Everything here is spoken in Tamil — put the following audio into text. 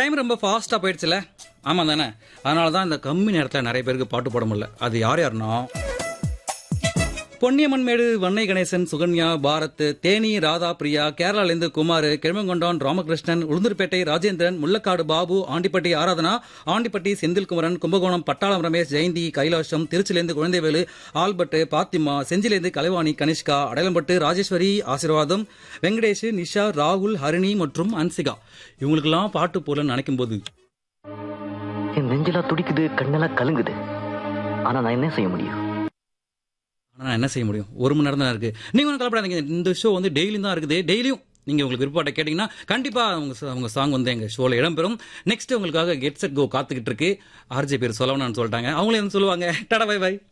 டைம் ரொம்ப ஃபாஸ்டா போயிடுச்சுல ஆமா தானே அதனால தான் இந்த கம்மி நேரத்தில் நிறைய பேருக்கு பாட்டு போட முடியல அது யார் யாருன்னா பொன்னியம்மன்மேடு வன்னை கணேசன் சுகன்யா பாரத் தேனி ராதா பிரியா கேரளாலேருந்து குமார் கிழமங்கொண்டான் ராமகிருஷ்ணன் உளுந்தூர்பேட்டை ராஜேந்திரன் முள்ளக்காடு பாபு ஆண்டிப்பட்டி ஆராதனா ஆண்டிப்பட்டி செந்தில்குமரன் கும்பகோணம் பட்டாளம் ரமேஷ் ஜெயந்தி கைலாஷம் திருச்சிலேருந்து குழந்தைவேலு ஆல்பர்ட் பாத்திமா செஞ்சிலேருந்து கலைவாணி கனிஷ்கா அடையலம்பட்டு ராஜேஸ்வரி ஆசீர்வாதம் வெங்கடேஷ் நிஷா ராகுல் ஹரிணி மற்றும் அன்சிகா இவங்களுக்கெல்லாம் பாட்டு போலன்னு நினைக்கும் போது என் நெஞ்செல்லாம் துடிக்குது கண்ணெல்லாம் கலங்குது ஆனா நான் என்ன செய்ய முடியும் ஆனா நான் என்ன செய்ய முடியும் ஒரு மணி நேரம் தான் இருக்கு நீங்க ஒன்றும் கலப்படாதீங்க இந்த ஷோ வந்து டெய்லியும் தான் இருக்குது டெய்லியும் நீங்க உங்களுக்கு விருப்பப்பட்ட கேட்டீங்கன்னா கண்டிப்பா அவங்க ச- அவங்க சாங் வந்து எங்க ஷோல இடம்பெறும் நெக்ஸ்ட் உங்களுக்காக கெட் செட் கோ காத்துக்கிட்டு இருக்கு ஆர்ஜே பேர் சொல்லணும்னு சொல்லிட்டாங்க அவங்களே வந்து சொல்லுவாங்க டடா பை பை